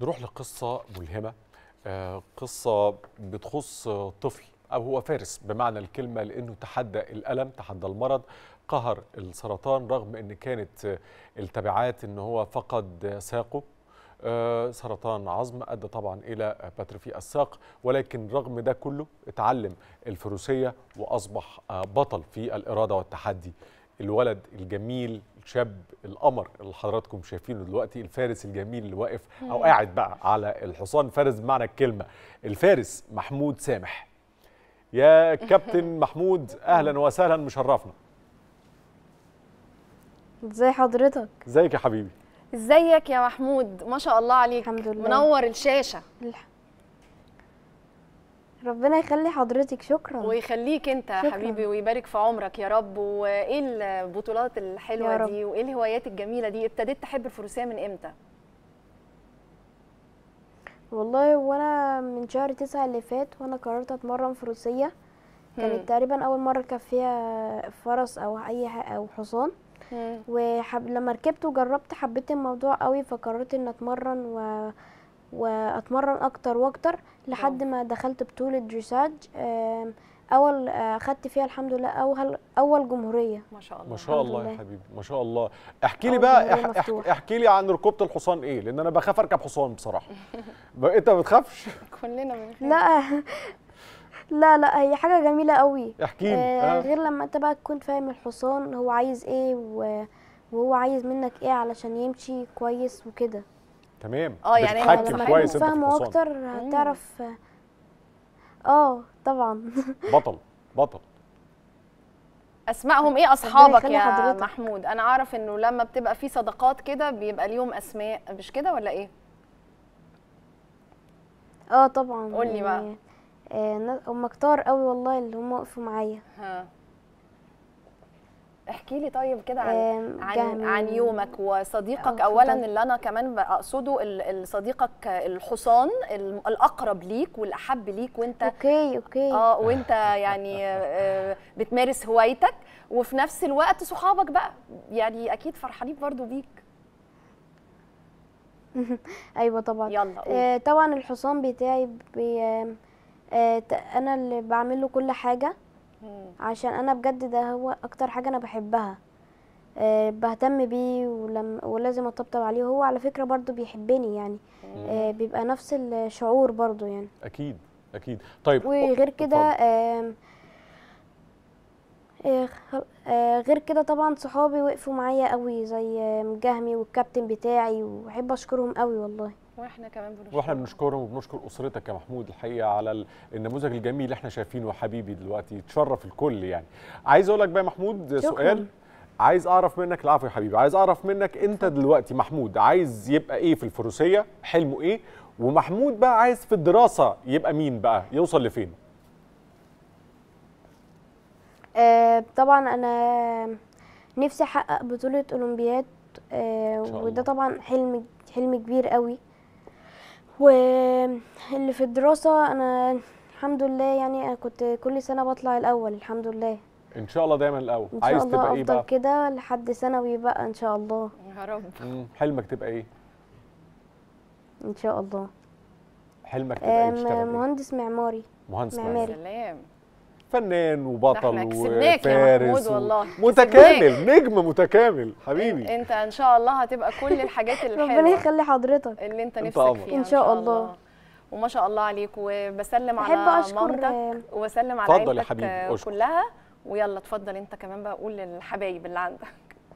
نروح لقصة ملهمة آه، قصة بتخص طفل أو هو فارس بمعنى الكلمة لأنه تحدى الألم تحدى المرض قهر السرطان رغم أن كانت آه، التبعات أن هو فقد ساقه آه، سرطان عظم أدى طبعا إلى باترفي الساق ولكن رغم ده كله اتعلم الفروسية وأصبح آه، بطل في الإرادة والتحدي الولد الجميل الشاب القمر اللي حضراتكم شايفينه دلوقتي الفارس الجميل اللي واقف او قاعد بقى على الحصان فارس بمعنى الكلمه الفارس محمود سامح يا كابتن محمود اهلا وسهلا مشرفنا ازي حضرتك ازيك يا حبيبي ازيك يا محمود ما شاء الله عليك الحمد لله. منور الشاشه الح- ربنا يخلي حضرتك شكرا ويخليك انت يا شكراً. حبيبي ويبارك في عمرك يا رب وايه البطولات يا الحلوه رب. دي وايه الهوايات الجميله دي ابتديت تحب الفروسيه من امتى والله وانا من شهر تسعة اللي فات وانا قررت اتمرن فروسية مم. كانت تقريبا اول مرة كان فيها فرس او اي ح- او حصان مم. وحب لما ركبت وجربت حبيت الموضوع قوي فقررت ان اتمرن و... واتمرن اكتر واكتر لحد ما دخلت بطولة دريساج آم، اول آه، خدت فيها الحمد لله اول اول جمهورية ما شاء الله ما شاء الحمد الله يا لله. حبيبي ما شاء الله احكي لي أول بقى جمهورية اح- اح- مفتوح. احكي لي عن ركوبه الحصان ايه لان انا بخاف اركب حصان بصراحه بقى انت ما بتخافش كلنا بنخاف لا لا لا هي حاجة جميلة قوي احكي لي آه آه. غير لما انت بقى تكون فاهم الحصان هو عايز ايه و... وهو عايز منك ايه علشان يمشي كويس وكده تمام آه، يعني آه، بتتحكم لما كويس تكون انت في فاهمه الحصان اكتر هتعرف اه طبعا بطل بطل اسمائهم ايه اصحابك يخلي يا حضرتك. محمود انا اعرف انه لما بتبقى في صداقات كده بيبقى ليهم اسماء مش كده ولا ايه اه طبعا قولي بقى. يعني، آه نا- هم كتار قوي والله اللي هم وقفوا معايا ها احكي لي طيب كده عن آم، عن جهمي عن و- يومك وصديقك آه، اولا اتفضل. اللي انا كمان بقصده ال- ال- صديقك الحصان ال- الاقرب ليك والاحب ليك وانت اوكي اوكي اه وانت يعني آه، بتمارس هوايتك وفي نفس الوقت صحابك بقى يعني اكيد فرحانين برضو بيك ايوه طبعا يلا قول. آه طبعا الحصان بتاعي بي آم، آه ت- انا اللي بعمل له كل حاجه مم. عشان انا بجد ده هو اكتر حاجه انا بحبها أه بهتم بيه ولم ولازم اطبطب عليه وهو على فكره برضو بيحبني يعني أه بيبقى نفس الشعور برضو يعني اكيد اكيد طيب وغير كده اتفضل. آم، آه، خ- آه، غير كده طبعا صحابي وقفوا معايا قوي زي آم، جهمي والكابتن بتاعي واحب اشكرهم قوي والله واحنا كمان بنشكرك واحنا بنشكرهم وبنشكر اسرتك يا محمود الحقيقه على ال- النموذج الجميل اللي احنا شايفينه حبيبي دلوقتي تشرف الكل يعني عايز اقول لك بقى يا محمود شكراً. سؤال عايز اعرف منك العفو يا حبيبي عايز اعرف منك انت دلوقتي محمود عايز يبقى ايه في الفروسيه حلمه ايه ومحمود بقى عايز في الدراسه يبقى مين بقى يوصل لفين آه، طبعا انا نفسي احقق بطولة اولمبياد آه، إن شاء الله. وده طبعا حلم حلم كبير قوي واللي في الدراسة انا الحمد لله يعني أنا كنت كل سنة بطلع الاول الحمد لله ان شاء الله دايما الاول ان شاء عايز الله تبقى ايه افضل بقى كده لحد ثانوي بقى ان شاء الله يا رب مم، حلمك تبقى ايه ان شاء الله حلمك تبقى ايه آم، تشتغل ايه مهندس معماري مهندس معماري. معماري سلام فنان ده وبطل احنا كسبناك يا وفارس محمود و- والله. متكامل نجم متكامل حبيبي انت ان شاء الله هتبقى كل الحاجات ربنا الحلوه يخلي حضرتك اللي انت انت نفسك قمر. فيها إن شاء الله. وما شاء الله عليك وبسلم أحب على أشكر، مامتك آه، وبسلم على اتفضل يا عيلتك حبيبي، آه، أشكر. كلها ويلا اتفضل انت كمان بقى قول للحبايب اللي عندك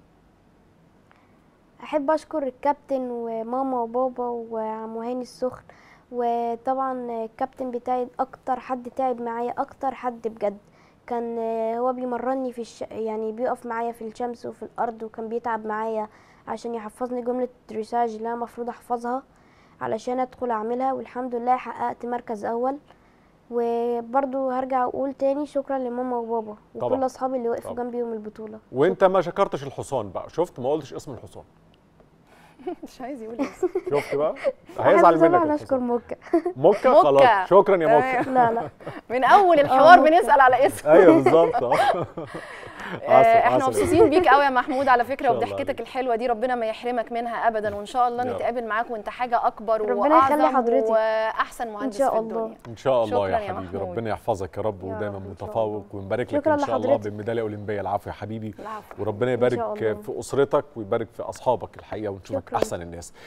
احب اشكر الكابتن وماما وبابا وعم هاني السخن وطبعا الكابتن بتاعي اكتر حد تعب معايا اكتر حد بجد كان هو بيمرني في الش... يعني بيقف معايا في الشمس وفي الارض وكان بيتعب معايا عشان يحفظني جملة دريساج اللي انا المفروض احفظها علشان ادخل اعملها والحمد لله حققت مركز اول وبرضو هرجع اقول تاني شكرا لماما وبابا طبعا. وكل اصحابي اللي وقفوا طبعا. جنبي يوم البطولة وانت ما شكرتش الحصان بقى شفت ما قلتش اسم الحصان مش عايز يقول اسم شفت بقى أحب هيزعل منك طبعا اشكر الحصان. موكا موكا موكا. خلاص شكرا يا موكا أيوة. لا لا من اول الحوار ممكن. بنسال على اسم ايوه بالظبط اه آه، احنا عسل. مبسوطين بيك قوي يا محمود على فكره شاء الله وبضحكتك عليك. الحلوه دي ربنا ما يحرمك منها ابدا وان شاء الله يا رب. نتقابل معاك وانت حاجه اكبر ربنا يخلي واعظم حضرتك. واحسن مهندس شاء في الله. الدنيا ان شاء الله يا شكراً يا حبيبي محمود. ربنا يحفظك يا رب يا ودايما رب إن شاء متفوق الله. ونبارك لك شكراً ان شاء الله لحضرتك. بالميداليه الاولمبيه العفو يا حبيبي العفو وربنا إن شاء يبارك الله. في اسرتك ويبارك في اصحابك الحقيقه ونشوفك شكراً. احسن الناس